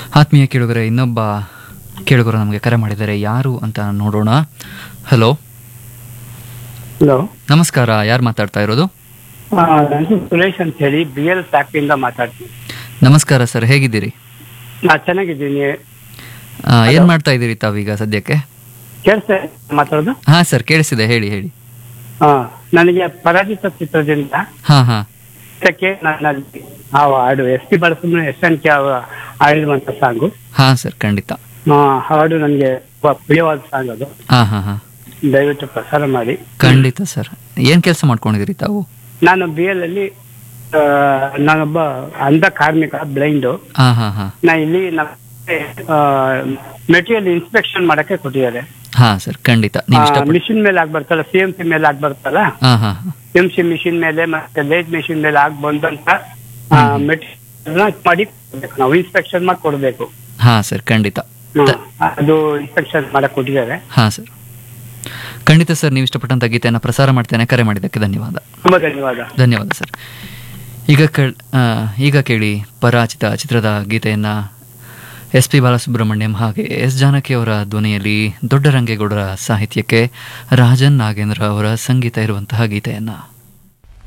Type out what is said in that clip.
ಆತ್ಮೀಯ ಕೇಳುಗರೆ ಇನ್ನೊಬ್ಬ ಕೇಳುಗರು ನಮಗೆ ಕರೆ ಮಾಡಿದ್ದಾರೆ ಯಾರು ಅಂತ ನೋಡೋಣ ಹಲೋ ಹಲೋ ನಮಸ್ಕಾರ ಯಾರು ಮಾತಾಡ್ತಾ ಇರೋದು ನಾನು ಸುರೇಶ್ ಅಂತ ಹೇಳಿ ಬಿ ಎಲ್ ಫ್ಯಾಕ್ಟ್ರಿಯಿಂದ ಮಾತಾಡ್ತೀನಿ ನಮಸ್ಕಾರ ಸರ್ ಹೇಗಿದ್ದೀರಿ ನಾ ಚೆನ್ನಾಗಿದ್ದೀನಿ ಆ, ಏನ್ ಮಾಡ್ತಾ ಇದ್ದೀರಿ ತಾವೀಗ ಸದ್ಯಕ್ಕೆ ಕೇಳಿಸ್ತಾ ಮಾತಾಡೋದು ಹಾ ಸರ್ ಕೇಳಿಸಿದೆ ಹೇಳಿ ಹೇಳಿ ಹಾ ನನಗೆ ಪರಾಜಿತ ಚಿತ್ರದಿಂದ ಹಾ ಹಾ ಚಿತ್ರಕ್ಕೆ ನನ್ನಲ್ಲಿ ಆ ಹಾಡು ಎಸ್ ಪಿ ಬಳಸಿದ್ರು ಎಸ್ ಎನ್ ಕೆ ಆಡಿರುವಂತ ಸಾಂಗು ಹಾ ಸರ್ ಖಂಡಿತ ಆ ಹಾಡು ನನಗೆ ತುಂಬಾ ಪ್ರಿಯವಾದ ಸಾಂಗ್ ಅದು ಹಾ ಹಾ ಹಾ ದಯವಿಟ್ಟು ಪ್ರಸಾರ ಮಾಡಿ ಖಂಡಿತ ಸರ್ ಏನ್ ಕೆಲಸ ಮಾಡ್ಕೊಂಡಿದ್ದೀರಿ ತಾವು ನಾನು ಬಿ ಎಲ್ ಅಲ್ಲಿ ಆ, ನಾನೊಬ್ಬ ಅಂಧ ಕಾರ್ಮಿಕ ಬ್ಲೈಂಡು ಹಾ ಹಾ ಹಾ ನಾ ಇಲ್ಲಿ ಮೆಟೀರಿಯಲ್ ಇನ್ಸ್ಪೆಕ್ಷನ್ ಮಾಡಕ್ಕೆ ಕೊಟ್ಟಿದ್ದಾರೆ ಹಾ ಸರ್ ಖಂಡಿತ ನೀವು ಇಷ್ಟಪಟ್ಟು ಮಿಷಿನ್ ಮೇಲೆ ಆಗ್ಬರ್ತಲ್ಲ ಸಿ ಎಂ ಸಿ ಮೇಲೆ ಆಗ್ಬರ್ತಲ್ಲ ಹಾ ಹಾ ಹಾ ಎಂ ಸಿ ಮಿಷಿನ್ ಮೇಲೆ ಮತ್ತೆ ಲೇಟ್ ಮಿಷಿನ್ ಮೇಲೆ ಆಗಿ ಬಂದಂತ ಮೆಟೀರಿಯಲ್ ಮಾಡಿ ಕೊಡ್ಬೇಕು ನಾವು ಇನ್ಸ್ಪೆಕ್ಷನ್ ಮಾಡಿ ಕೊಡ್ಬೇಕು ಹಾ ಸರ್ ಖಂಡಿತ ಹ್ಮ್. ಅದು ಇನ್ಸ್ಪೆಕ್ಷನ್ ಮಾಡಕ್ ಕೊಟ್ಟಿದ್ದಾರೆ ಹಾ ಸರ್ ಖಂಡಿತ ಸರ್ ನೀವು ಇಷ್ಟಪಟ್ಟಂತ ಗೀತೆಯನ್ನು ಪ್ರಸಾರ ಮಾಡ್ತೇನೆ ಕರೆ ಮಾಡಿದ್ದಕ್ಕೆ ಧನ್ಯವಾದ ತುಂಬಾ ಧನ್ಯವಾದ ಧನ್ಯವಾದ ಸರ್ ಈಗ ಕೇಳ್ ಆ, ಈಗ ಕೇಳಿ ಪರಾಜಿತ ಚಿತ್ರದ ಗೀತೆಯನ್ನು ಎಸ್ ಪಿ ಬಾಲಸುಬ್ರಹ್ಮಣ್ಯಂ ಹಾಗೆ ಎಸ್ ಜಾನಕಿ ಅವರ ಧ್ವನಿಯಲ್ಲಿ ದೊಡ್ಡರಂಗೇಗೌಡರ ಸಾಹಿತ್ಯಕ್ಕೆ ರಾಜನ್ ನಾಗೇಂದ್ರ ಅವರ ಸಂಗೀತ ಇರುವಂತಹ ಗೀತೆಯನ್ನು